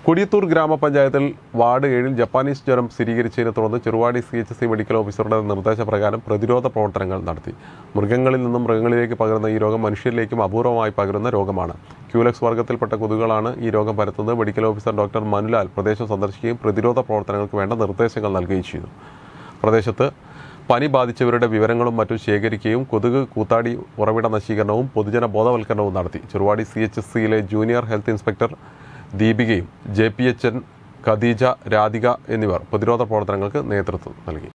കൊടിയത്തൂർ ഗ്രാമപഞ്ചായത്തിൽ വാർഡ് ഏഴിൽ ജപ്പാനീസ് ജ്വരം സ്ഥിരീകരിച്ചതിനെ തുടർന്ന് Cheruvadi C H C medical ഓഫീസറുടെ നിർദ്ദേശപ്രകാരം പ്രതിരോധ പ്രവർത്തനങ്ങൾ നടത്തി മൃഗങ്ങളിൽ നിന്നും മൃഗങ്ങളിലേക്ക് പകരുന്ന ഈ രോഗം മനുഷ്യരിലേക്കും അപൂർവമായി പകരുന്ന രോഗമാണ് ക്യൂലക്സ് വർഗ്ഗത്തിൽപ്പെട്ട കൊതുകുകളാണ് ഈ രോഗം പരത്തുന്നത് മെഡിക്കൽ ഓഫീസർ ഡോക്ടർ മനുലാൽ പ്രദേശം സന്ദർശിക്കുകയും പ്രതിരോധ പ്രവർത്തനങ്ങൾക്ക് വേണ്ട നിർദ്ദേശങ്ങൾ നൽകുകയും ചെയ്തു പ്രദേശത്ത് പനി ബാധിച്ചവരുടെ വിവരങ്ങളും മറ്റും ശേഖരിക്കുകയും കൊതുക് കൂത്താടി ഉറവിട നശീകരണവും പൊതുജന ബോധവൽക്കരണവും നടത്തി ചെറുവാടി സി എച്ച് എസ് സിയിലെ ജൂനിയർ ഹെൽത്ത് ഇൻസ്പെക്ടർ ദീപികയും J P H N Khadeeja Radhika എന്നിവർ പ്രതിരോധ പ്രവർത്തനങ്ങൾക്ക് നേതൃത്വം നൽകി